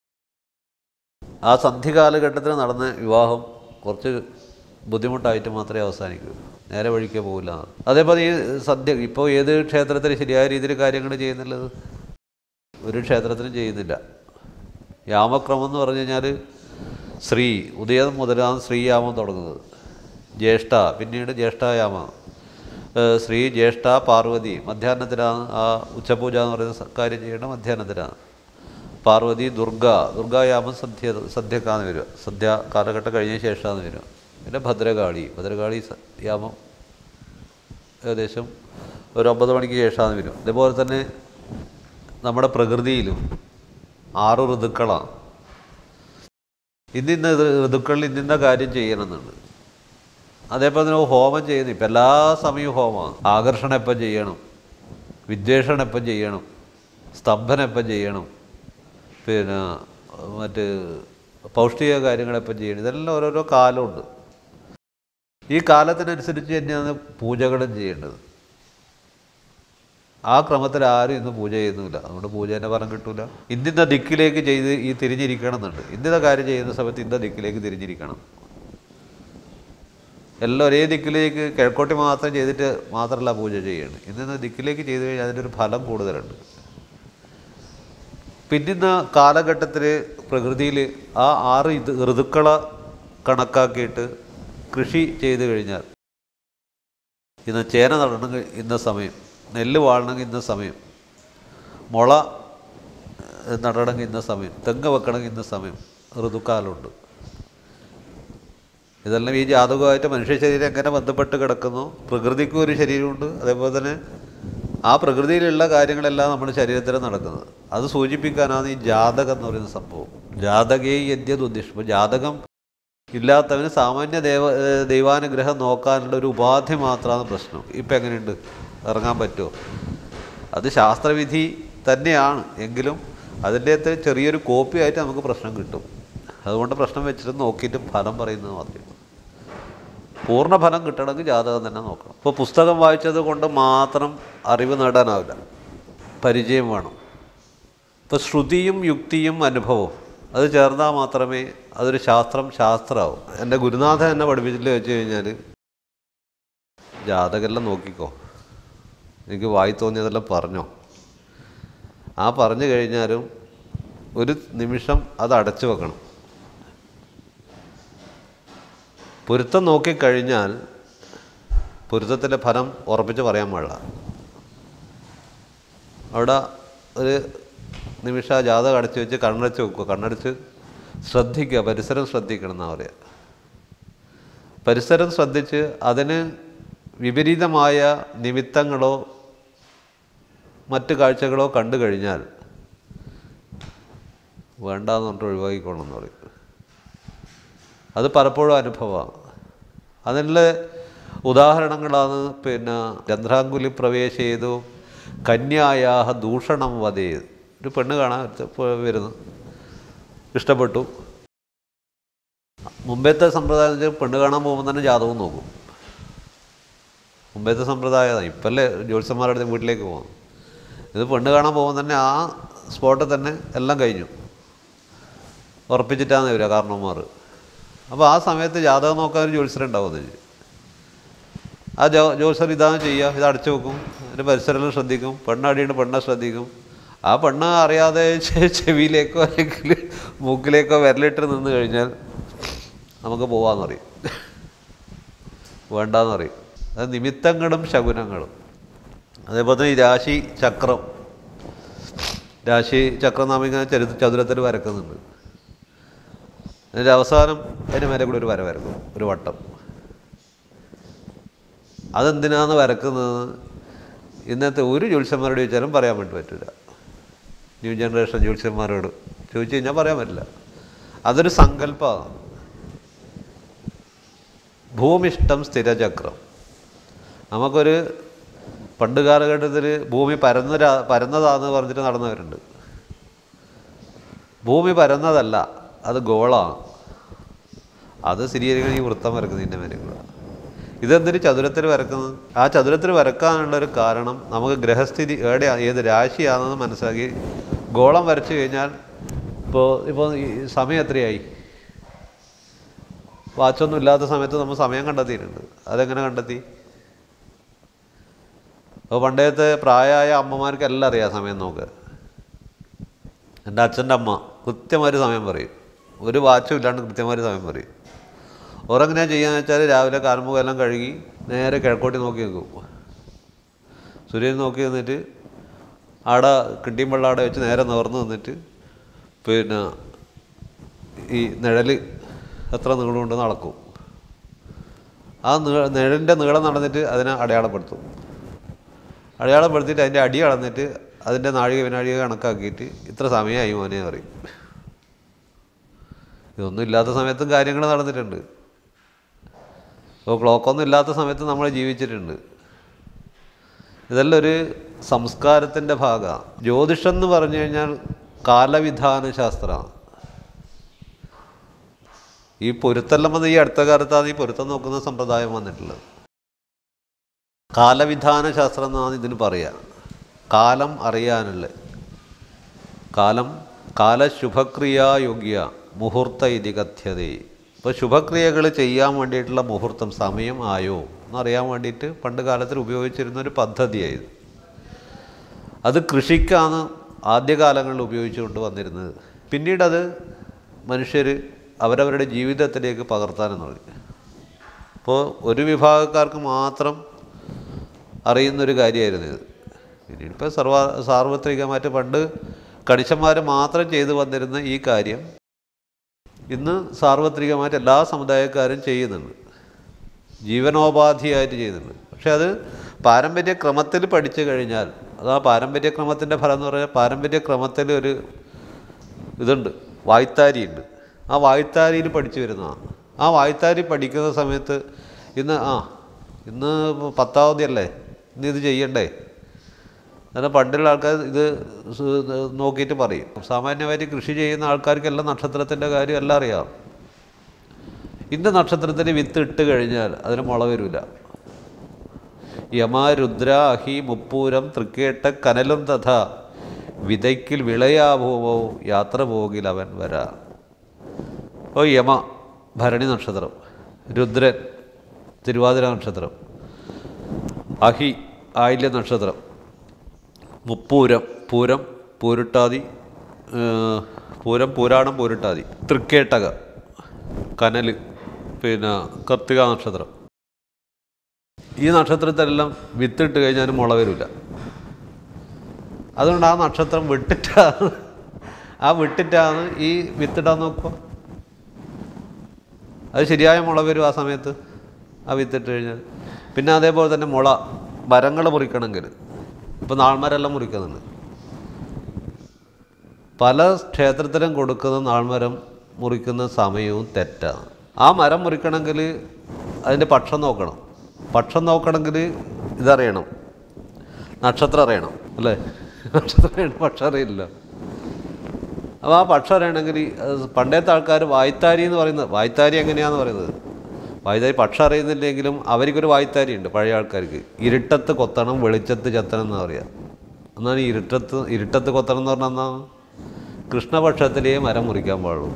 ആ സന്ധ്യ കാലഘട്ടത്തിൽ നടന്ന വിവാഹം കുറച്ച് ബുദ്ധിമുട്ടായിട്ട് മാത്രമേ അവസാനിക്കൂ നേരെ വഴിക്കേ പോകില്ല അതേപോലെ ഈ സന്ധ്യ ഇപ്പോൾ ഏത് ക്ഷേത്രത്തിൽ ശരിയായ രീതിയിൽ കാര്യങ്ങൾ ചെയ്യുന്നുള്ളത് ഒരു ക്ഷേത്രത്തിലും ചെയ്യുന്നില്ല യാമക്രമം എന്ന് പറഞ്ഞു കഴിഞ്ഞാൽ ശ്രീ ഉദയം മുതലാണ് ശ്രീയാമം തുടങ്ങുന്നത് ജ്യേഷ്ഠ പിന്നീട് ജ്യേഷ്ഠയാമ ഏഹ് ശ്രീ ജ്യേഷ്ഠ പാർവതി മധ്യാഹ്നത്തിലാണ് ആ ഉച്ചപൂജ എന്ന് പറയുന്ന സ- കാര്യം ചെയ്യേണ്ടത് മധ്യാഹ്നത്തിലാണ് പാർവതി ദുർഗ ദുർഗായാമം സന്ധ്യ സന്ധ്യക്കാണ് വരിക സന്ധ്യ കാലഘട്ടം കഴിഞ്ഞ ശേഷമാണ് വരിക പിന്നെ ഭദ്രകാളി ഭദ്രകാളി സ- യാമം ഏകദേശം ഒരു ഒമ്പത് മണിക്ക് ശേഷമാണ് വരും ഇതേപോലെ തന്നെ നമ്മുടെ പ്രകൃതിയിലും ആറ് ഋതുക്കളാണ് ഇന്നിന്ന ഇത് ഋതുക്കളിൽ ഇന്നിന്ന കാര്യം ചെയ്യണമെന്നുണ്ട് അതേപോലെ തന്നെ ഹോമം ചെയ്യുന്നു ഇപ്പം എല്ലാ സമയവും ഹോമമാണ് ആകർഷണം എപ്പം ചെയ്യണം വിദ്വേഷണം എപ്പം ചെയ്യണം സ്തംഭനം എപ്പം ചെയ്യണം പിന്നെ മറ്റ് പൗഷ്ടിക കാര്യങ്ങൾ എപ്പം ചെയ്യണം ഇതെല്ലാം ഓരോരോ കാലമുണ്ട് ഈ കാലത്തിനനുസരിച്ച് തന്നെയാണ് പൂജകളും ചെയ്യേണ്ടത് ആ ക്രമത്തിൽ ആരും ഇന്ന് പൂജ ചെയ്യുന്നില്ല അതുകൊണ്ട് പൂജേൻ്റെ ഫലം കിട്ടൂല ഇന്നിന്ന ദിക്കിലേക്ക് ചെയ്ത് ഈ തിരിഞ്ഞിരിക്കണം എന്നുണ്ട് ഇന്നിന്ന കാര്യം ചെയ്യുന്ന സമയത്ത് ഇന്ന ദിക്കിലേക്ക് തിരിഞ്ഞിരിക്കണം എല്ലാം ഒരേ ദിക്കിലേക്ക് കിഴക്കോട്ടി മാത്രം ചെയ്തിട്ട് മാത്രമല്ല പൂജ ചെയ്യേണ്ടത് ഇന്നിന്ന ദിക്കിലേക്ക് ചെയ്ത് കഴിഞ്ഞാൽ അതിൻ്റെ ഒരു ഫലം കൂടുതലുണ്ട് പിന്നിന്ന കാലഘട്ടത്തിൽ പ്രകൃതിയിൽ ആ ആറ് ഇത് ഋതുക്കളെ കണക്കാക്കിയിട്ട് കൃഷി ചെയ്ത് കഴിഞ്ഞാൽ ഇന്ന് ചേന നടണമെങ്കിൽ ഇന്ന സമയം നെല്ല് വാഴണമെങ്കിൽ ഇന്ന സമയം മുള ഏഹ്, നടണമെങ്കിൽ ഇന്ന സമയം തെങ്ങ് വെക്കണമെങ്കിൽ ഇന്ന സമയം ഋതുക്കാലമുണ്ട് ഇതെല്ലാം ഈ ജാതകമായിട്ട് മനുഷ്യ ശരീരം എങ്ങനെ ബന്ധപ്പെട്ട് കിടക്കുന്നു പ്രകൃതിക്കും ഒരു ശരീരമുണ്ട് അതേപോലെ തന്നെ ആ പ്രകൃതിയിലുള്ള കാര്യങ്ങളെല്ലാം നമ്മുടെ ശരീരത്തിൽ നടക്കുന്നത് അത് സൂചിപ്പിക്കാനാണ് ഈ ജാതകം എന്ന് പറയുന്ന സംഭവം ജാതകേ യദ്യത് ഉദ്ദേശം ഇപ്പോൾ ജാതകം ഇല്ലാത്തവന് സാമാന്യ ദേവ ഏഹ് ദൈവാനുഗ്രഹം നോക്കാനുള്ള ഒരു ഉപാധി മാത്രമാണ് പ്രശ്നം ഇപ്പം എങ്ങനെയുണ്ട് ഇറങ്ങാൻ പറ്റുമോ അത് ശാസ്ത്രവിധി തന്നെയാണ് എങ്കിലും അതിൻ്റെ അകത്ത് ചെറിയൊരു കോപ്പി ആയിട്ട് നമുക്ക് പ്രശ്നം കിട്ടും അതുകൊണ്ട് പ്രശ്നം വെച്ചിട്ട് നോക്കിയിട്ട് ഫലം പറയുന്നത് മാത്രമേ പൂർണ്ണ ഫലം കിട്ടണമെങ്കിൽ ജാതകം തന്നെ നോക്കണം ഇപ്പോൾ പുസ്തകം വായിച്ചത് കൊണ്ട് മാത്രം അറിവ് നേടാനാവില്ല പരിചയം വേണം ഇപ്പോൾ ശ്രുതിയും യുക്തിയും അനുഭവവും അത് ചേർന്നാൽ മാത്രമേ അതൊരു ശാസ്ത്രം ശാസ്ത്രമാവും എൻ്റെ ഗുരുനാഥൻ എന്നെ പഠിപ്പിച്ചിട്ട് വെച്ച് കഴിഞ്ഞാൽ ജാതകമെല്ലാം നോക്കിക്കോ എനിക്ക് വായി തോന്നിയതെല്ലാം പറഞ്ഞോ ആ പറഞ്ഞു കഴിഞ്ഞാലും ഒരു നിമിഷം അത് അടച്ചു വെക്കണം പൊരുത്തം നോക്കിക്കഴിഞ്ഞാൽ പൊരുത്തത്തിൻ്റെ ഫലം ഉറപ്പിച്ച് പറയാൻ പാടില്ല അവിടെ ഒരു നിമിഷ ജാതകം അടച്ചു വെച്ച് കണ്ണടച്ച് വെക്കുക കണ്ണടച്ച് ശ്രദ്ധിക്കുക പരിസരം ശ്രദ്ധിക്കണം എന്നാണ് പറയുക പരിസരം ശ്രദ്ധിച്ച് അതിന് വിപരീതമായ നിമിത്തങ്ങളോ മറ്റ് കാഴ്ചകളോ കണ്ടു കഴിഞ്ഞാൽ വേണ്ടാന്ന് പറഞ്ഞിട്ട് ഒഴിവാക്കിക്കോണം എന്ന് പറയും അത് പലപ്പോഴും അനുഭവമാണ് അതിനുള്ള ഉദാഹരണങ്ങളാണ് പിന്നെ ചന്ദ്രാങ്കുലി പ്രവേശ ചെയ്തു കന്യായാഹ ദൂഷണം വധയത് ഒരു പെണ്ണ് കാണാൻ ഒരുത്ത- വരുന്നു ഇഷ്ടപ്പെട്ടു മുമ്പത്തെ സമ്പ്രദായം എന്ന് വെച്ചാൽ പെണ്ണ് കാണാൻ പോകുമ്പോൾ തന്നെ ജാതകം നോക്കും മുമ്പത്തെ സമ്പ്രദായമാണ് ഇപ്പല്ലേ ജ്യോത്സ്യന്മാരുടെ അടുത്ത് വീട്ടിലേക്ക് പോകുന്നു ഇത് പെണ്ണ് കാണാൻ പോകുമ്പോൾ തന്നെ ആ സ്പോട്ടിൽ തന്നെ എല്ലാം കഴിഞ്ഞു ഉറപ്പിച്ചിട്ടാണ് വരിക കാരണവന്മാർ അപ്പോൾ ആ സമയത്ത് ജാതകം നോക്കാൻ ഒരു ജ്യോത്സ്യർ ഉണ്ടാവുന്നത് ആ ജോ ജ്യോത്സ്യർ ഇതാണ് ചെയ്യുക ഇത് അടച്ചു വെക്കും അതിൻ്റെ പരിസരം ശ്രദ്ധിക്കും പെണ്ണടിയുണ്ട് പെണ്ണെ ശ്രദ്ധിക്കും ആ പെണ്ണ് അറിയാതെ ചെ- ചെവിയിലേക്കോ അല്ലെങ്കിൽ മൂക്കിലേക്കോ വിരലിട്ട് നിന്ന് കഴിഞ്ഞാൽ നമുക്ക് പോവാന്ന് പറയും വേണ്ടാന്ന് പറയും അത് നിമിത്തങ്ങളും ശകുനങ്ങളും അതേപോലെ തന്നെ ഈ രാശി ചക്രം രാശി ചക്രം നാം ഇങ്ങനെ ചരി ചതുരത്തിൽ വരക്കുന്നുണ്ട് അതിൻ്റെ അവസാനം അതിന് മേലെ കൂടെ ഒരു വര വരക്കും ഒരു വട്ടം അതെന്തിനാന്ന് വരക്കുന്നത് ഇന്നത്തെ ഒരു ജ്യോത്സ്യന്മാരോട് ചോദിച്ചാലും പറയാൻ വേണ്ടി പറ്റില്ല ന്യൂ ജനറേഷൻ ജ്യോത്സ്യന്മാരോട് ചോദിച്ചു കഴിഞ്ഞാൽ പറയാൻ പറ്റില്ല അതൊരു സങ്കല്പമാണ് ഭൂമിഷ്ടം സ്ഥിരചക്രം നമുക്കൊരു പണ്ട് കാലഘട്ടത്തിൽ ഭൂമി പരന്ന രാ- പരന്നതാന്ന് പറഞ്ഞിട്ട് നടന്നവരുണ്ട് ഭൂമി പരന്നതല്ല അത് ഗോളാണ് അത് സ്ഥിരീകരിക്കണം ഈ വൃത്തം വരക്കുന്നതിൻ്റെ മേലെ കൂടെ ഇതെന്തൊരു ചതുരത്തിൽ വരക്കുന്നത് ആ ചതുരത്തിൽ വരക്കാനുള്ള ഒരു കാരണം നമുക്ക് ഗ്രഹസ്ഥിതി എവിടെ ഏത് രാശിയാണെന്ന് മനസ്സിലാക്കി ഗോളം വരച്ചു കഴിഞ്ഞാൽ ഇപ്പോൾ ഇപ്പോൾ ഈ സമയം എത്രയായി വാച്ചൊന്നും ഇല്ലാത്ത സമയത്ത് നമ്മൾ സമയം കണ്ടെത്തിയിട്ടുണ്ട് അതെങ്ങനെ കണ്ടെത്തി അപ്പോൾ പണ്ടത്തെ പ്രായമായ അമ്മമാർക്ക് എല്ലാം അറിയാം സമയം നോക്കുക എൻ്റെ അച്ഛൻ്റെ അമ്മ കൃത്യമായൊരു സമയം പറയും ഒരു വാച്ചും ഇല്ലാണ്ട് കൃത്യമായൊരു സമയം പറയും ഓരെങ്ങനെയാണ് ചെയ്യാന്ന് വെച്ചാൽ രാവിലെ കാൽമുഖം എല്ലാം കഴുകി നേരെ കിഴക്കോട്ടി നോക്കി നിൽക്കും സൂര്യൻ നോക്കി നിന്നിട്ട് ആടെ കിണ്ടിയും വെള്ളം അവിടെ വെച്ച് നേരെ നിവർന്ന് നിന്നിട്ട് പിന്നെ ഈ നിഴൽ എത്ര നീളമുണ്ടെന്ന് അളക്കും ആ നീ നിഴലിൻ്റെ നീളം നടന്നിട്ട് അതിനെ അടയാളപ്പെടുത്തും അടയാളപ്പെടുത്തിയിട്ട് അതിൻ്റെ അടി അളന്നിട്ട് അതിൻ്റെ നാഴിക വിനാഴിക കണക്കാക്കിയിട്ട് ഇത്ര സമയമായി മോനെ പറയും ഇതൊന്നും ഇല്ലാത്ത സമയത്തും കാര്യങ്ങൾ നടന്നിട്ടുണ്ട് ഇപ്പോൾ ക്ലോക്കൊന്നും ഇല്ലാത്ത സമയത്ത് നമ്മൾ ജീവിച്ചിട്ടുണ്ട് ഇതെല്ലാം ഒരു സംസ്കാരത്തിൻ്റെ ഭാഗമാണ് ജ്യോതിഷം എന്ന് പറഞ്ഞു കഴിഞ്ഞാൽ കാലവിധാന ശാസ്ത്രമാണ് ഈ പൊരുത്തെല്ലാം വന്ന് ഈ അടുത്ത കാലത്താണ് ഈ പൊരുത്തം നോക്കുന്ന സമ്പ്രദായം വന്നിട്ടുള്ളത് കാലവിധാന ശാസ്ത്രം എന്നാണ് ഇതിന് പറയുക കാലം അറിയാനുള്ള കാലം കാലശുഭക്രിയായോഗ്യ മുഹൂർത്ത ഇതി കഥ്യതേ ഇപ്പോൾ ശുഭക്രിയകൾ ചെയ്യാൻ വേണ്ടിയിട്ടുള്ള മുഹൂർത്തം സമയം ആയോ എന്നറിയാൻ വേണ്ടിയിട്ട് പണ്ട് കാലത്തിൽ ഉപയോഗിച്ചിരുന്ന ഒരു പദ്ധതിയായത് അത് കൃഷിക്കാണ് ആദ്യകാലങ്ങളിൽ ഉപയോഗിച്ചുകൊണ്ട് വന്നിരുന്നത് പിന്നീടത് മനുഷ്യർ അവരവരുടെ ജീവിതത്തിലേക്ക് പകർത്താനും തുടങ്ങി അപ്പോൾ ഒരു വിഭാഗക്കാർക്ക് മാത്രം അറിയുന്നൊരു കാര്യമായിരുന്നു ഇത് പിന്നീട് ഇപ്പോൾ സർവ സാർവത്രികമായിട്ട് പണ്ട് കണിശന്മാർ മാത്രം ചെയ്തു വന്നിരുന്ന ഈ കാര്യം ഇന്ന് സാർവത്രികമായിട്ട് എല്ലാ സമുദായക്കാരും ചെയ്യുന്നുണ്ട് ജീവനോപാധിയായിട്ട് ചെയ്യുന്നുണ്ട് പക്ഷെ അത് പാരമ്പര്യ ക്രമത്തിൽ പഠിച്ചു കഴിഞ്ഞാൽ അത് ആ പാരമ്പര്യ ക്രമത്തിൻ്റെ ഫലം എന്ന് പറഞ്ഞാൽ പാരമ്പര്യ ക്രമത്തിൽ ഒരു ഇതുണ്ട് വായ്ത്താരിയുണ്ട് ആ വായ്ത്താരിയിൽ പഠിച്ചു വരുന്നതാണ് ആ വായ്ത്താരി പഠിക്കുന്ന സമയത്ത് ഇന്ന് ആ ഇന്ന് പത്താവധി അല്ലേ ഇന്ന് ഇത് ചെയ്യണ്ടേ എന്നാൽ പണ്ടുള്ള ആൾക്കാർ ഇത് സ് നോക്കിയിട്ട് പറയും സാമാന്യമായിട്ട് കൃഷി ചെയ്യുന്ന ആൾക്കാർക്കെല്ലാം നക്ഷത്രത്തിൻ്റെ കാര്യം എല്ലാം അറിയാം ഇന്ന നക്ഷത്രത്തിന് വിത്ത് ഇട്ട് കഴിഞ്ഞാൽ അതിന് മുള വരില്ല യമ രുദ്ര അഹി മുപ്പൂരം തൃക്കേട്ട കനലും തഥ വിതയ്ക്കിൽ വിളയാഭൂമോ യാത്ര പോകിൽ അവൻ വരാ ഓ യമ ഭരണി നക്ഷത്രം രുദ്രൻ തിരുവാതിര നക്ഷത്രം അഹി ആയില്യ നക്ഷത്രം മുപ്പൂരം പൂരം പൂരുട്ടാതി ഏഹ്, പൂരം പൂരാണം പൂരുട്ടാതി തൃക്കേട്ടക കനൽ പിന്നെ കർത്തിക നക്ഷത്രം ഈ നക്ഷത്രത്തിലെല്ലാം വിത്തിട്ട് കഴിഞ്ഞാൽ മുള വരില്ല അതുകൊണ്ട് ആ നക്ഷത്രം വിട്ടിട്ടാണ് ആ വിട്ടിട്ടാണ് ഈ വിത്തിടാൻ നോക്കുക അത് ശരിയായ മുള വരും ആ സമയത്ത് ആ വിത്തിട്ട് കഴിഞ്ഞാൽ പിന്നെ അതേപോലെ തന്നെ മുള മരങ്ങൾ മുറിക്കണമെങ്കിൽ ഇപ്പോൾ നാൾമരെല്ലാം മുറിക്കുന്നുണ്ട് പല ക്ഷേത്രത്തിലും കൊടുക്കുന്ന നാൾമരം മുറിക്കുന്ന സമയവും തെറ്റാണ് ആ മരം മുറിക്കണമെങ്കിൽ അതിൻ്റെ പക്ഷം നോക്കണം പക്ഷം നോക്കണമെങ്കിൽ ഇതറിയണം നക്ഷത്രം അറിയണം അല്ലേ നക്ഷത്രം അറിയണം പക്ഷം അറിയില്ല അപ്പോൾ ആ പക്ഷം അറിയണമെങ്കിൽ അത് പണ്ടത്തെ ആൾക്കാർ വായ്ത്താരി എന്ന് പറയുന്നത് വായ്ത്താരി എങ്ങനെയാണെന്ന് പറയുന്നത് വായ്ത്താരി പക്ഷം അറിയുന്നില്ലെങ്കിലും അവർക്കൊരു വായ്ത്താരി ഉണ്ട് പഴയ ആൾക്കാർക്ക് ഇരുട്ടത്ത് കൊത്തണം വെളിച്ചത്ത് ചെത്തണം എന്ന് പറയാം എന്നാണ് ഈ ഇരുട്ടത്ത് ഇരുട്ടത്ത് കൊത്തണം എന്ന് പറഞ്ഞാൽ എന്നാ കൃഷ്ണപക്ഷത്തിലേ മരം മുറിക്കാൻ പാടുള്ളൂ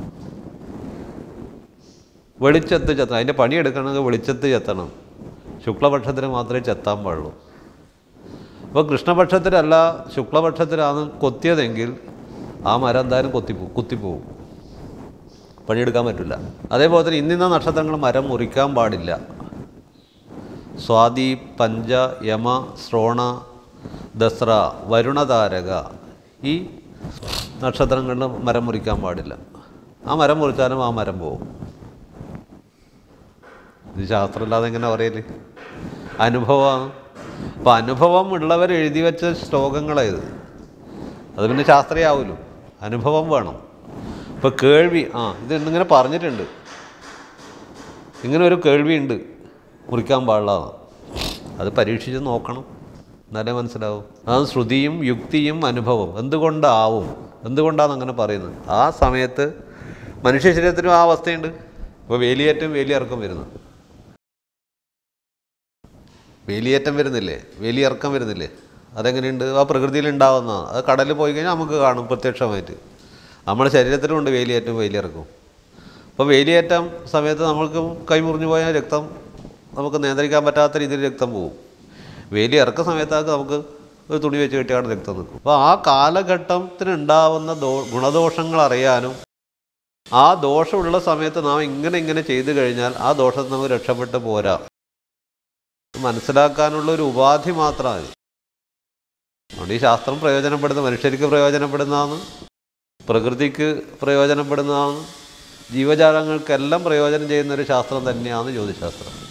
വെളിച്ചത്ത് ചെത്തണം അതിൻ്റെ പണിയെടുക്കണമെങ്കിൽ വെളിച്ചത്ത് ചെത്തണം ശുക്ലപക്ഷത്തിന് മാത്രമേ ചെത്താൻ പാടുള്ളൂ അപ്പോൾ കൃഷ്ണപക്ഷത്തിലല്ല ശുക്ലപക്ഷത്തിലാണ് കൊത്തിയതെങ്കിൽ ആ മരം എന്തായാലും കൊത്തിപ്പോ കുത്തിപ്പോവും പണിയെടുക്കാൻ പറ്റില്ല അതേപോലെ തന്നെ ഇന്നിന്ന നക്ഷത്രങ്ങൾ മരം മുറിക്കാൻ പാടില്ല സ്വാതി പഞ്ച യമ ശ്രോണ ദസ്ര വരുണതാരക ഈ നക്ഷത്രങ്ങളിൽ മരം മുറിക്കാൻ പാടില്ല ആ മരം മുറിച്ചാലും ആ മരം പോവും ഇത് ശാസ്ത്രമില്ലാതെ എങ്ങനെ പറയല് അനുഭവമാണ് അപ്പോൾ അനുഭവം ഉള്ളവർ എഴുതി വെച്ച ശ്ലോകങ്ങളായത് അത് പിന്നെ ശാസ്ത്രീയാവുമല്ലോ അനുഭവം വേണം ഇപ്പോൾ കേൾവി ആ ഇത് ഇങ്ങനെ പറഞ്ഞിട്ടുണ്ട് ഇങ്ങനെ ഒരു കേൾവി ഉണ്ട് മുറിക്കാൻ പാടില്ലാന്ന് അത് പരീക്ഷിച്ച് നോക്കണം എന്നാലേ മനസ്സിലാവും അത് ശ്രുതിയും യുക്തിയും അനുഭവം എന്തുകൊണ്ടാവും എന്തുകൊണ്ടാണ് അങ്ങനെ പറയുന്നത് ആ സമയത്ത് മനുഷ്യ ശരീരത്തിനും ആ അവസ്ഥയുണ്ട് ഇപ്പോൾ വേലിയേറ്റം വേലിയിറക്കം വരുന്നു വേലിയേറ്റം വരുന്നില്ലേ വേലിയിറക്കം വരുന്നില്ലേ അതെങ്ങനെയുണ്ട് ആ പ്രകൃതിയിൽ ഉണ്ടാവുന്നതാണ് അത് കടലിൽ പോയി കഴിഞ്ഞാൽ നമുക്ക് കാണും പ്രത്യക്ഷമായിട്ട് നമ്മുടെ ശരീരത്തിലുണ്ട് വേലിയേറ്റം വേലിയിറക്കും അപ്പോൾ വേലിയേറ്റം സമയത്ത് നമ്മൾക്ക് കൈ മുറിഞ്ഞു പോയാൽ രക്തം നമുക്ക് നിയന്ത്രിക്കാൻ പറ്റാത്ത രീതിയിൽ രക്തം പോകും വേലി ഇറക്ക സമയത്തൊക്കെ നമുക്ക് ഒരു തുണി വെച്ച് കെട്ടിയാണ് രക്തം നിൽക്കും അപ്പോൾ ആ കാലഘട്ടത്തിന് ഉണ്ടാവുന്ന ദോ ഗുണദോഷങ്ങൾ അറിയാനും ആ ദോഷമുള്ള സമയത്ത് നാം ഇങ്ങനെ ഇങ്ങനെ ചെയ്തു കഴിഞ്ഞാൽ ആ ദോഷത്തിൽ നമുക്ക് രക്ഷപ്പെട്ട് പോരാ മനസ്സിലാക്കാനുള്ള ഒരു ഉപാധി മാത്രമാണ് അതുകൊണ്ട് ഈ ശാസ്ത്രം പ്രയോജനപ്പെടുന്ന മനുഷ്യർക്ക് പ്രയോജനപ്പെടുന്നതാണ് പ്രകൃതിക്ക് പ്രയോജനപ്പെടുന്നതാണ് ജീവജാലങ്ങൾക്കെല്ലാം പ്രയോജനം ചെയ്യുന്ന ഒരു ശാസ്ത്രം തന്നെയാണ് ജ്യോതിശാസ്ത്രം